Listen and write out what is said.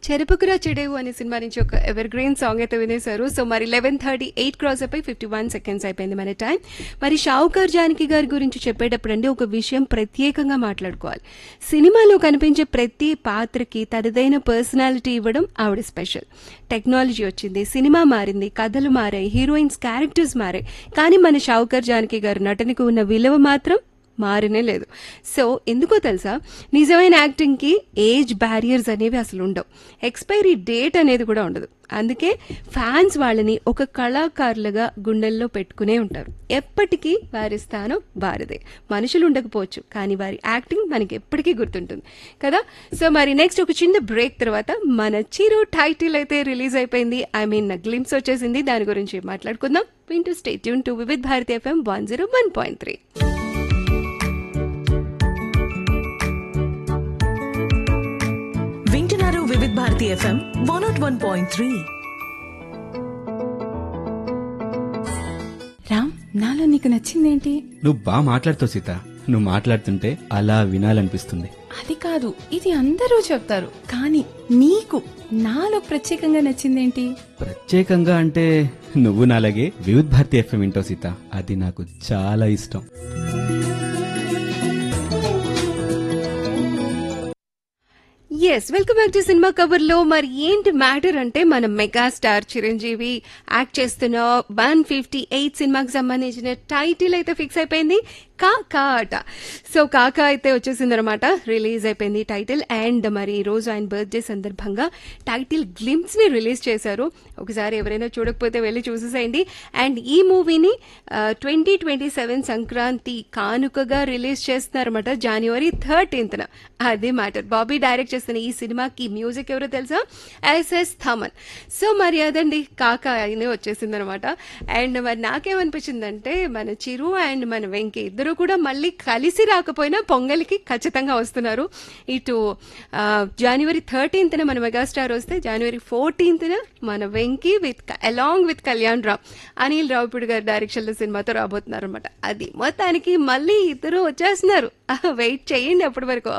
చెరుపుకురా చెడేవు అనే సినిమా నుంచి ఒక ఎవర్ గ్రీన్ సాంగ్ అయితే వినేశారు సో మరి లెవెన్ థర్టీ ఎయిట్ క్రాస్ అయిపోయి ఫిఫ్టీ వన్ సెకండ్స్ అయిపోయింది మన టైం మరి షావుకర్ జానకి గారి గురించి చెప్పేటప్పుడు అండి ఒక విషయం ప్రత్యేకంగా మాట్లాడుకోవాలి సినిమాలో కనిపించే ప్రతి పాత్రకి తనదైన పర్సనాలిటీ ఇవ్వడం ఆవిడ స్పెషల్ టెక్నాలజీ వచ్చింది సినిమా మారింది కథలు మారాయి హీరోయిన్స్ క్యారెక్టర్స్ మారాయి కానీ మన షావుకర్ జానకి గారి నటనకు ఉన్న విలువ మాత్రం మారనే లేదు సో ఎందుకో తెలుసా నిజమైన యాక్టింగ్కి ఏజ్ బ్యారియర్స్ అనేవి అసలు ఉండవు ఎక్స్పైరీ డేట్ అనేది కూడా ఉండదు అందుకే ఫ్యాన్స్ వాళ్ళని ఒక కళాకారులుగా గుండెల్లో పెట్టుకునే ఉంటారు ఎప్పటికీ వారి స్థానం వారిదే మనుషులు ఉండకపోవచ్చు కానీ వారి యాక్టింగ్ మనకి ఎప్పటికీ గుర్తుంటుంది కదా సో మరి నెక్స్ట్ ఒక చిన్న బ్రేక్ తర్వాత మన చిరు టైటిల్ అయితే రిలీజ్ అయిపోయింది ఐ మీన్ గ్లిమ్స్ వచ్చేసింది దాని గురించి మాట్లాడుకుందాం వింటూ stay tune to Vividh Bharati FM one zero one point three వింటున్నారు Vividh Bharati FM one nought one point three Ram నాలో నీకు నచ్చిందేంటి నువ్వు బాగా మాట్లాడుతావు సీత నువ్వు మాట్లాడుతుంటే అలా వినాలనిపిస్తుంది అది కాదు ఇది అందరూ చెప్తారు కానీ నీకు నాలో ప్రత్యేకంగా నచ్చిందేంటి ప్రత్యేకంగా అంటే నువ్వు నాలాగే వివిధ్ భారతి ఎఫ్ఎం వింటావు సీత అది నాకు చాలా ఇష్టం yes welcome back to cinema cover లో మరి ఏంటి మ్యాటర్ అంటే మన మెగాస్టార్ చిరంజీవి యాక్ట్ చేస్తున్న వన్ ఫిఫ్టీ ఎయిట్ సినిమాకి సంబంధించిన టైటిల్ అయితే ఫిక్స్ అయిపోయింది కాకా అట సో కాకా అయితే వచ్చేసింది అనమాట రిలీజ్ అయిపోయింది టైటిల్ అండ్ మరి ఈ రోజు ఆయన బర్త్డే సందర్భంగా టైటిల్ గ్లిమ్స్ ని రిలీజ్ చేశారు ఒకసారి ఎవరైనా చూడకపోతే వెళ్ళి చూసేసేయండి అండ్ ఈ మూవీని ట్వంటీ ట్వంటీ సెవెన్ సంక్రాంతి కానుకగా రిలీజ్ చేస్తున్నారన్నమాట జనవరి థర్టీన్త్న అది మ్యాటర్ బాబీ డైరెక్ట్ చేస్తున్న ఈ సినిమాకి మ్యూజిక్ ఎవరో తెలుసా ఎస్ఎస్ థమన్ సో మరి అదండి కాకా అయినే వచ్చేసింది అనమాట అండ్ మరి నాకేమనిపించిందంటే మన చిరు అండ్ మన వెంకీ ఇద్దరు కూడా మళ్ళీ కలిసి రాకపోయినా పొంగల్కి ఖచ్చితంగా వస్తున్నారు ఇటు ఆ, జనవరి థర్టీన్త్న మన మెగాస్టార్ వస్తే జనవరి ఫోర్టీన్త్న మన Venky with along with Kalyan Ram Anil Ravipudi గారి డైరెక్షన్లో సినిమాతో రాబోతున్నారు అనమాట అది మొత్తానికి మళ్ళీ ఇద్దరు వచ్చేస్తున్నారు వెయిట్ చేయండి అప్పటి వరకు